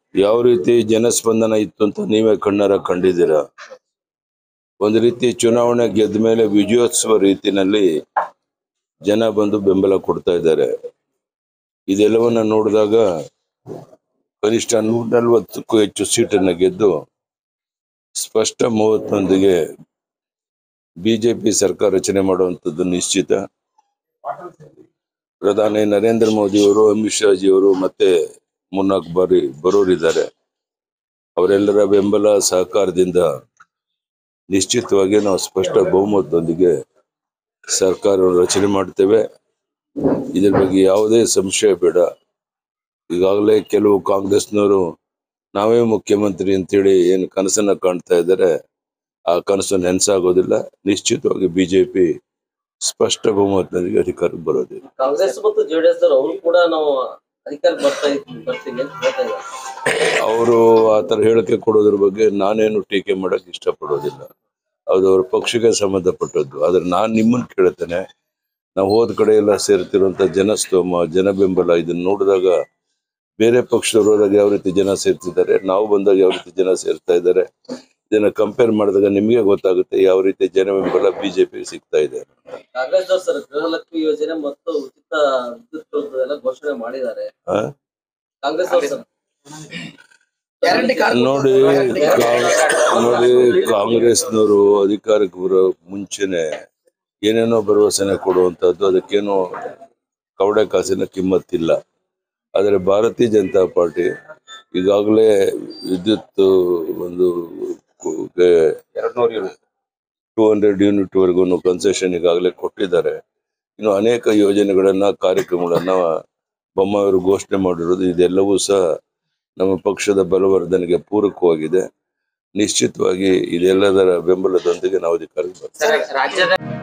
ಯಾವ ರೀತಿ ಜನಸ್ಪಂದನ ಇತ್ತು ಅಂತ ನೀವೇ ಕಣ್ಣಾರ ಕಂಡಿದ್ದೀರಾ ಒಂದು ರೀತಿ ಚುನಾವಣೆ ಗೆದ್ದ ಮೇಲೆ ವಿಜಯೋತ್ಸವ ರೀತಿನಲ್ಲಿ ಜನ ಬಂದು ಬೆಂಬಲ ಕೊಡ್ತಾ ಇದ್ದಾರೆ ಇದೆಲ್ಲವನ್ನ ನೋಡಿದಾಗ ಕನಿಷ್ಠ ನೂರ ನಲ್ವತ್ತಕ್ಕೂ ಹೆಚ್ಚು ಸೀಟನ್ನ ಗೆದ್ದು ಸ್ಪಷ್ಟ ಮೂವತ್ತೊಂದಿಗೆ ಬಿಜೆಪಿ ಸರ್ಕಾರ ರಚನೆ ಮಾಡುವಂಥದ್ದು ನಿಶ್ಚಿತ ಪ್ರಧಾನಿ ನರೇಂದ್ರ ಮೋದಿ ಅವರು ಅಮಿತ್ ಶಾ ಜಿಯವರು ಮತ್ತೆ ಮೂರ್ನಾಲ್ಕು ಬಾರಿ ಬರೋರಿದ್ದಾರೆ ಅವರೆಲ್ಲರ ಬೆಂಬಲ ಸಹಕಾರದಿಂದ ನಿಶ್ಚಿತವಾಗಿ ನಾವು ಸ್ಪಷ್ಟ ಬಹುಮತದೊಂದಿಗೆ ಸರ್ಕಾರವನ್ನು ರಚನೆ ಮಾಡ್ತೇವೆ ಇದ್ರ ಬಗ್ಗೆ ಯಾವುದೇ ಸಂಶಯ ಬೇಡ ಈಗಾಗಲೇ ಕೆಲವು ಕಾಂಗ್ರೆಸ್ನವರು ನಾವೇ ಮುಖ್ಯಮಂತ್ರಿ ಅಂತೇಳಿ ಏನು ಕನಸನ್ನ ಕಾಣ್ತಾ ಇದ್ದಾರೆ ಆ ಕನಸು ನೆನಸಾಗೋದಿಲ್ಲ ನಿಶ್ಚಿತವಾಗಿ ಬಿಜೆಪಿ ಸ್ಪಷ್ಟ ಬಹುಮತದೊಂದಿಗೆ ಅಧಿಕಾರಕ್ಕೆ ಬರೋದಿಲ್ಲ ಕಾಂಗ್ರೆಸ್ ಮತ್ತು ಜೆಡಿಎಸ್ ಅವರು ಕೂಡ ನಾವು ಅಧಿಕಾರ ಬರ್ತಾ ಇದ್ವಿ ಬರ್ತೀವಿ ಅಂತ ಹೇಳ್ತಾ ಇದ್ದಾರೆ ಅವರು ಆ ಥರ ಹೇಳಿಕೆ ಕೊಡೋದ್ರ ಬಗ್ಗೆ ನಾನೇನು ಟೀಕೆ ಮಾಡಕ್ ಇಷ್ಟಪಡೋದಿಲ್ಲ ಅದು ಅವ್ರ ಪಕ್ಷಕ್ಕೆ ಸಂಬಂಧಪಟ್ಟದ್ದು ಆದ್ರೆ ನಾನು ನಿಮ್ಮನ್ನ ಕೇಳ್ತೇನೆ ನಾವು ಹೋದ ಕಡೆ ಎಲ್ಲ ಸೇರ್ತಿರುವಂತ ಜನಸ್ತೋಮ ಜನ ಬೆಂಬಲ ಇದನ್ನ ನೋಡಿದಾಗ ಬೇರೆ ಪಕ್ಷದವ್ರು ಹೋದಾಗ ಯಾವ ರೀತಿ ಜನ ಸೇರ್ತಿದ್ದಾರೆ ನಾವು ಬಂದಾಗ ಯಾವ ರೀತಿ ಜನ ಸೇರ್ತಾ ಇದ್ದಾರೆ ಇದನ್ನ ಕಂಪೇರ್ ಮಾಡಿದಾಗ ನಿಮಗೆ ಗೊತ್ತಾಗುತ್ತೆ ಯಾವ ರೀತಿ ಜನ ಬೆಂಬಲ ಬಿಜೆಪಿ ಸಿಗ್ತಾ ಇದೆ ಕಾಂಗ್ರೆಸ್ ದವ್ರು ಸರ್ ಗೃಹಲಕ್ಷ್ಮಿ ಯೋಜನೆ ಮತ್ತು ಉಚಿತ ವಿದ್ಯುತ್ ಎಲ್ಲ ಘೋಷಣೆ ಮಾಡಿದ್ದಾರೆ ಆ? ಕಾಂಗ್ರೆಸ್ ಅವ್ರು ಸರ್ ಗ್ಯಾರಂಟಿ ಕಾರ್ಡ್ ನೋಡಿ ಕಾಂಗ್- ನೋಡಿ ಕಾಂಗ್ರೆಸ್ನವರು ಅಧಿಕಾರಕ್ಕೆ ಬರೋ ಮುಂಚೆನೆ ಏನೇನೋ ಭರವಸೆನೆ ಕೊಡುವಂತದ್ದು ಅದಕ್ಕೇನೋ ಕವಡೆ ಕಾಸಿನ ಕಿಮ್ಮತ್ತಿಲ್ಲ ಆದರೆ ಭಾರತೀಯ ಜನತಾ ಪಾರ್ಟಿ ಈಗಾಗಲೇ ವಿದ್ಯುತ್ ಒಂದು ಟೂ ಹಂಡ್ರೆಡ್ ಯೂನಿಟ್ ವರೆಗೂ ಕನ್ಸೆಷನ್ ಈಗಾಗಲೇ ಕೊಟ್ಟಿದ್ದಾರೆ ಇನ್ನು ಅನೇಕ ಯೋಜನೆಗಳನ್ನ ಕಾರ್ಯಕ್ರಮಗಳನ್ನ ಬೊಮ್ಮಾಯಿಯವರು ಘೋಷಣೆ ಮಾಡಿರೋದು ಇದೆಲ್ಲವೂ ಸಹ ನಮ್ಮ ಪಕ್ಷದ ಬಲವರ್ಧನೆಗೆ ಪೂರಕವಾಗಿದೆ ನಿಶ್ಚಿತವಾಗಿ ಇದೆಲ್ಲದರ ಬೆಂಬಲದೊಂದಿಗೆ ನಾವು ಅಧಿಕಾರಕ್ಕೆ ಬರ್ತೀವಿ ಸರ್ ರಾಜ್ಯದ